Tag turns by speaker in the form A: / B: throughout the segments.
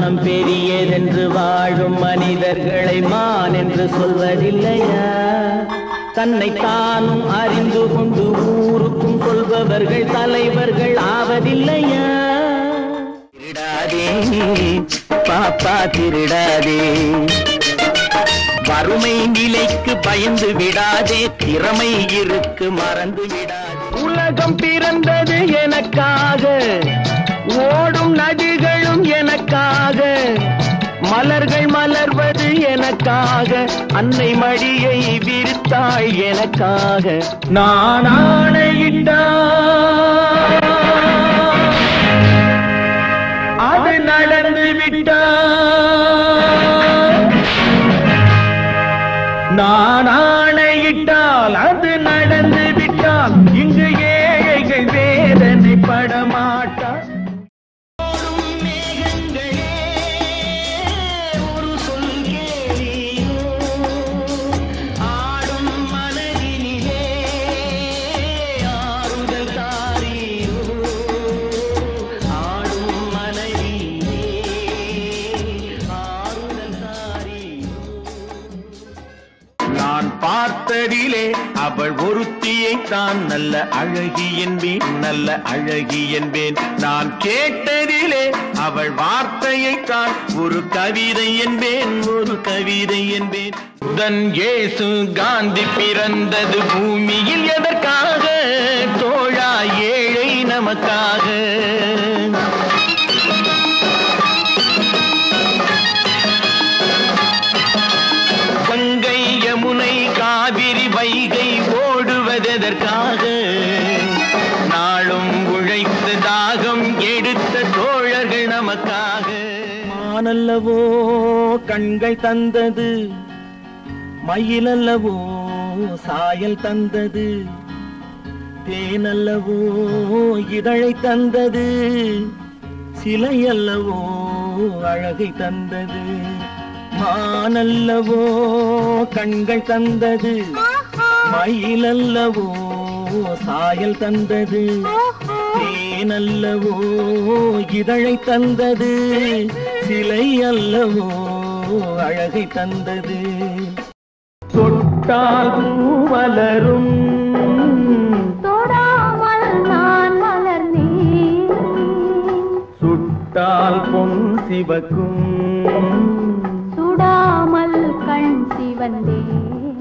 A: மனம் பெரியதென்று வாழும் மனிதர்களை மான் என்று சொல்வதில்லையா தன்னை தானும் அறிந்து கொண்டு ஊருக்கும் சொல்பவர்கள் தலைவர்கள் ஆவதில்லையா திருடாதே பாப்பா திருடாதே வறுமை நிலைக்கு பயந்து விடாதே திறமை இருக்கு மறந்து விடாதே உலகம் பிறந்தது எனக்காக ஓடும் நதிகளும் எனக்காக மலர்கள் மலர்வது எனக்காக அன்னை மடியை விரித்தாள் எனக்காக நான் ஆணையிட்டான் அது நடந்து விட்டான் நான் ஆணையிட்டால் அது நடந்து விட்டால் இங்கு ஏழைகள் வேதனை படமாட்டார் ஒரு சொல் கேளியோ ஆடும் மனதினிலே ஆறுதல் தாரியோ ஆடும் மனதினிலே ஆறுதல் தாரியோ நான் பார்த்ததிலே அவள் ஒருத்தியை தான் நல்ல அழகி என்பேன் நல்ல அழகி என்பேன் நான் கேட்டதிலே அவள் வார்த்தையை தான் ஒரு கவிதை என்பேன் ஒரு கவிதை என்பேன் புதன் இயேசு காந்தி பிறந்தது பூமியில் எதற்காக தோழா ஏழை நமக்காக கங்கை யமுனை காவிரி வைகை ஓடுவதற்காக நாளும் உழைத்து தாகம் எடுத்த தோழர்கள் நமக்காக மானல்லவோ கண்கள் தந்தது மயிலல்லவோ சாயல் தந்தது தேனல்லவோ இதழை தந்தது சிலையல்லவோ அழகை தந்தது மானல்லவோ கண்கள் தந்தது மயிலல்லவோ சாயல் தந்தது தேனல்லவோ இதழை தந்தது சிலை அல்லவோ அழகை தந்தது தொட்டால் பூவலரும்
B: தொடாமல் நான் மலர்ந்தேன்
A: சுட்டால் பொன் சிவக்கும்
B: சுடாமல் கண் சிவந்தேன்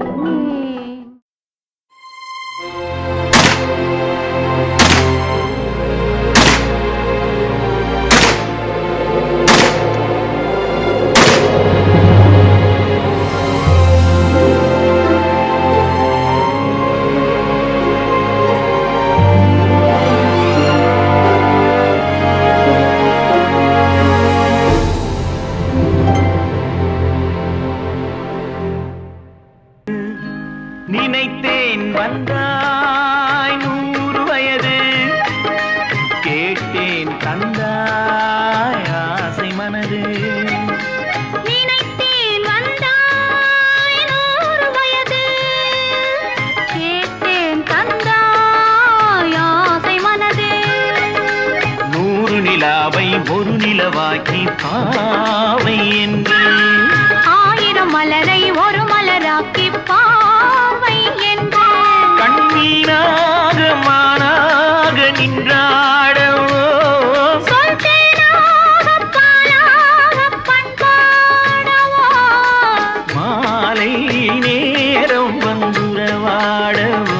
A: நினைத்தேன் வந்தாய் நூறு வயது கேட்டேன் தந்தாய் ஆசை மனது
B: நினைத்தேன் வந்தாய் நூறு வயது கேட்டேன் தந்தாய் ஆசை மனது
A: நூறு நிலாவை ஒரு நிலவாக்கி பாவை என்று
B: ஆயிரம் மலரை ஒரு மலராக்கி பாவை என்று
A: கண்ணீராக மானாக நின்றாடவோ
B: சொல் தேனாக பாலாக பண்பாடவோ
A: மாலை நேரம் வந்துறவாடவோ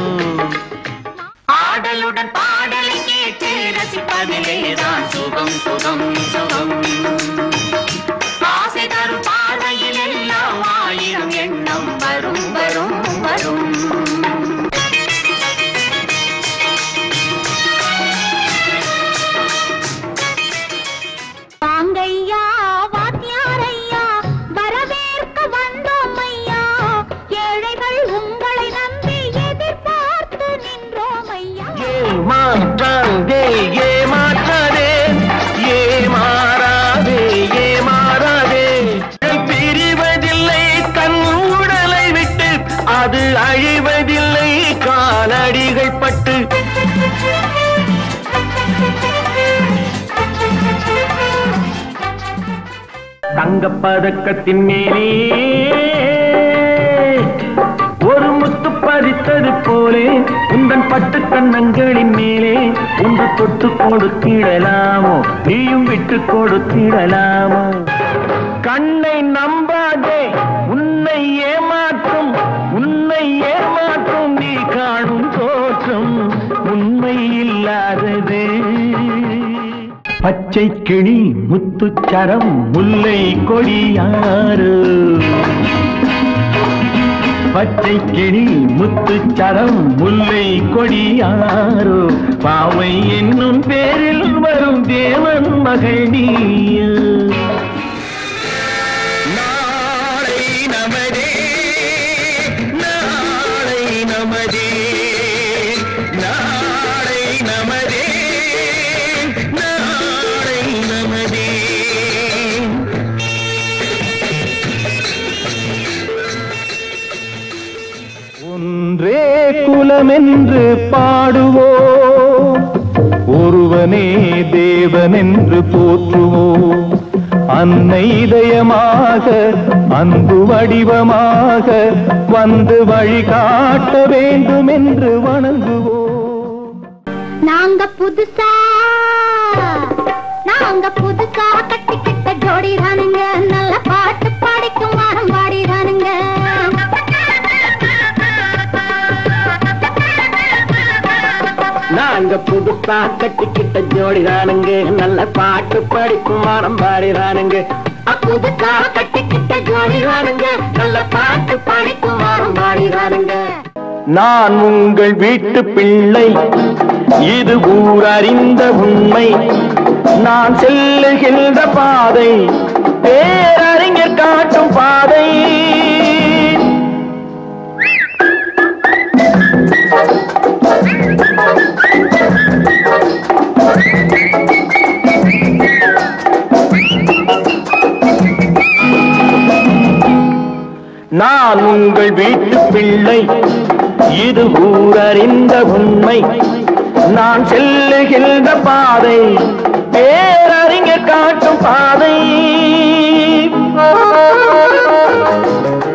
B: ஆடலுடன் பாடலை கேட்டு ரசிப்பதிலேதான் சுகம் சுகம் சுகம் ஆசை தரும் பார்வையில் எல்லாம் ஆயிரம் எண்ணம் வரும் வரும் வரும்
A: தங்கப்பதக்கத்தின் மேலே ஒரு முத்து பதித்தது போலே உந்தன் பட்டு கண்ணங்களின் மேலே ஒன்று தொட்டு கொடுத்திடலாமோ நீயும் விட்டு கொடுத்திடலாமோ கண்ணை நம்பாதே உன்னை ஏமாற்றும் உன்னை ஏமாற்றும் நீ காணும் தோற்றம் உண்மை இல்லாதது பச்சை கிளி முத்துச்சரம் முல்லை கொடியாறு பச்சை கிளி முத்துச்சரம் முல்லை கொடியாரோ பாவை என்னும் பேரில் வரும் தேவன் மகள் நீயோ நாளை நமதே நாளை நமதே நாளை நமதே நாளை நமதே ஒன்றே குலமென்று பாடுவோம் ஒருவனே தேவனென்று போற்றுவோம் அன்னை இதயமாக அன்பு வடிவமாக வந்து வழிகாட்ட வேண்டும் என்று வணங்குவோம்
C: நாங்க புதுசா நாங்க புதுசா கட்டிக்கிட்ட ஜோடி தானுங்க நல்ல பாட்டு பாடிக்கும் வாரம் பாடிதானுங்க
A: நாங்க புதுசா கட்டிக்கிட்ட ஜோடிதானுங்க நல்ல பாட்டு படிக்கும் வாரம் பாடிதானுங்க
C: புதுசா கட்டிக்கிட்ட ஜோடி தானுங்க நல்ல பாட்டு பாடிக்கும் வாரம் பாடிதானுங்க
A: நான் உங்கள் வீட்டு பிள்ளை இது ஊரறிந்த உண்மை நான் செல்லுகின்ற பாதை பேரறிஞர் காட்டும் பாதை நான் உங்கள் வீட்டு பிள்ளை இது ஊரறிந்த உண்மை நான் செல்லுகின்ற பாதை பேரறிஞர் காட்டும் பாதை